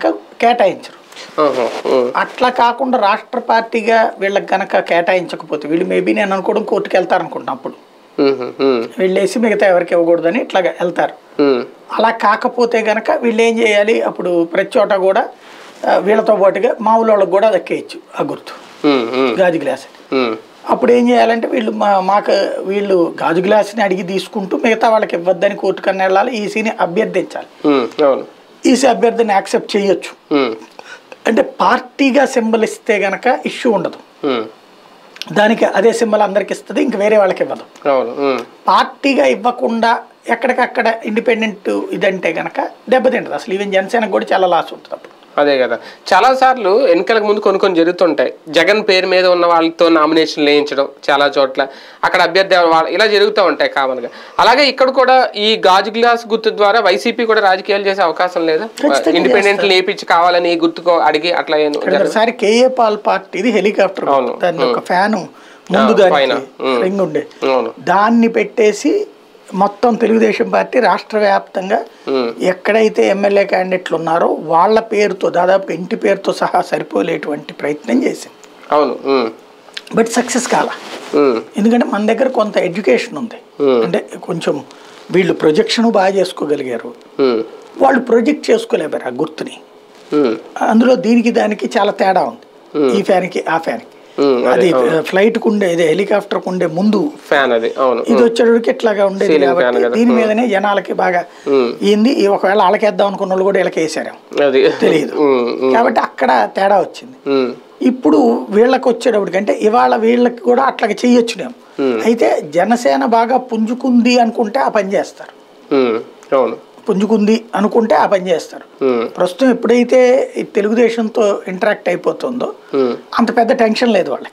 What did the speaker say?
కేటాయించరు ఆహా, ఉమ్, అట్లా కాకుండా రాష్ట్ర పార్టీగా వీళ్ళకి గనక కేటాయించకపోతే వీళ్ళు మేబీ నేను అనుకోవడం కోర్టుకు వెళ్తారనుకుంటున్నా అప్పుడు ఉమ్, ఉమ్, వీళ్ళేసి మిగతా ఎవరికి ఇవ్వకూడదని ఇట్లా వెళ్తారు ఉమ్, అలా కాకపోతే గనక వీళ్ళు ఏం చేయాలి అప్పుడు ప్రతి చోట కూడా ఆ, వీళ్ళతో పాటుగా మామూలు వాళ్ళకి కూడా దక్కేయచ్చు ఆ గుర్తు ఉమ్, ఉమ్, గాజు గ్లాస్ ఉమ్, అప్పుడు ఏం చేయాలంటే వీళ్ళు మా మాకు వీళ్ళు గాజు గ్లాస్ని అడిగి తీసుకుంటూ మిగతా వాళ్ళకి ఇవ్వద్దని కోర్టు కన్నా వెళ్ళాలి ఈసీని అభ్యర్థించాలి ఉమ్, అవును ఈసీ అభ్యర్థిని యాక్సెప్ట్ చేయొచ్చు ఉమ్, అంటే పార్టీగా సింబల్ ఇస్తే గనక ఇష్యూ ఉండదు ఉమ్, దానికి అదే సింబల్ అందరికి ఇస్తుంది ఇంక వేరే వాళ్ళకి ఇవ్వదు అవును ఉమ్, పార్టీగా ఇవ్వకుండా ఎక్కడికక్కడ ఇండిపెండెంట్ ఇదంటే గనక దెబ్బతింటది అసలు ఈవెన్ జనసేనకు కూడా చాలా లాస్ ఉంటుంది అప్పుడు అదే కదా చాలా సార్లు ఎన్నికలకు ముందు కొన్ని కొన్ని జరుగుతుంటాయి జగన్ పేరు మీద ఉన్న వాళ్ళతో నామినేషన్ వేయించడం చాలా చోట్ల అక్కడ అభ్యర్థి ఎవరు వాళ్ళ- ఇలా జరుగుతూ ఉంటాయి కామన్ గా అలాగే ఇక్కడ కూడా ఈ గాజు గ్లాస్ గుర్తు ద్వారా వైసీపీ కూడా రాజకీయాలు చేసే అవకాశం లేదా ఖచ్చితంగా ఇండిపెండెంట్ లేపించి కావాలని ఈ గుర్తుకో అడిగి అట్లా ఏం జరగదు? ఒకసారి కేఏ పాల్ పార్టీది హెలికాప్టర్ అవును. దాని ఒక ఫ్యాను ముందు ఆ, పైన. దానికి ఉమ్. రింగ్ ఉండే అవును దాన్ని పెట్టేసి మొత్తం తెలుగుదేశం పార్టీ రాష్ట్ర వ్యాప్తంగా ఉమ్, ఎక్కడైతే ఎమ్మెల్యే క్యాండిడేట్లు ఉన్నారో వాళ్ళ పేరుతో దాదాపు ఇంటి పేరుతో సహా సరిపోలేటువంటి ప్రయత్నం చేసింది అవును ఉమ్, బట్ సక్సెస్ కాల ఉమ్, ఎందుకంటే మన దగ్గర కొంత ఎడ్యుకేషన్ ఉంది Hmm. అంటే కొంచెం వీళ్ళు ప్రొజెక్షన్ బాగా చేసుకోగలిగారు ఉమ్, వాళ్ళు ప్రొజెక్ట్ చేసుకోలేపారు ఆ గుర్తుని ఉమ్, అందులో దీనికి దానికి చాలా తేడా ఉంది ఈ ఫ్యాన్కి ఆ ఫ్యాన్కి ఉమ్, అది అదే ఫ్లైట్ కుండే ఇది హెలికాప్టర్ కుండే ముందు ఫ్యాన్ అది అవును ఇది వచ్చేటప్పటికి ఇట్లాగా ఉండేది Ceiling fan కాబట్టి కదా. దీని మీదనే జనాలకి బాగా ఉమ్, ఏంది ఈ ఒకవేళ వాళ్ళకేద్దాం అనుకున్న వాళ్ళు కూడా వీళ్ళకి వేసారు అది తెలియదు ఉమ్, ఉమ్, కాబట్టి అక్కడ తేడా వచ్చింది ఉమ్, ఇప్పుడు వీళ్ళకి వచ్చేటప్పటికంటే ఇవాళ వీళ్ళకి కూడా అట్లాగే చెయ్యొచ్చు నేను Hmm. అయితే జనసేన బాగా పుంజుకుంది అనుకుంటే ఆ పని చేస్తారు ఉమ్, అవును పుంజుకుంది అనుకుంటే ఆ పని చేస్తారు ఉమ్, ప్రస్తుతం ఎప్పుడైతే ఈ తెలుగుదేశంతో ఇంటరాక్ట్ అయిపోతుందో ఉమ్. అంత పెద్ద టెన్షన్ లేదు వాళ్ళకి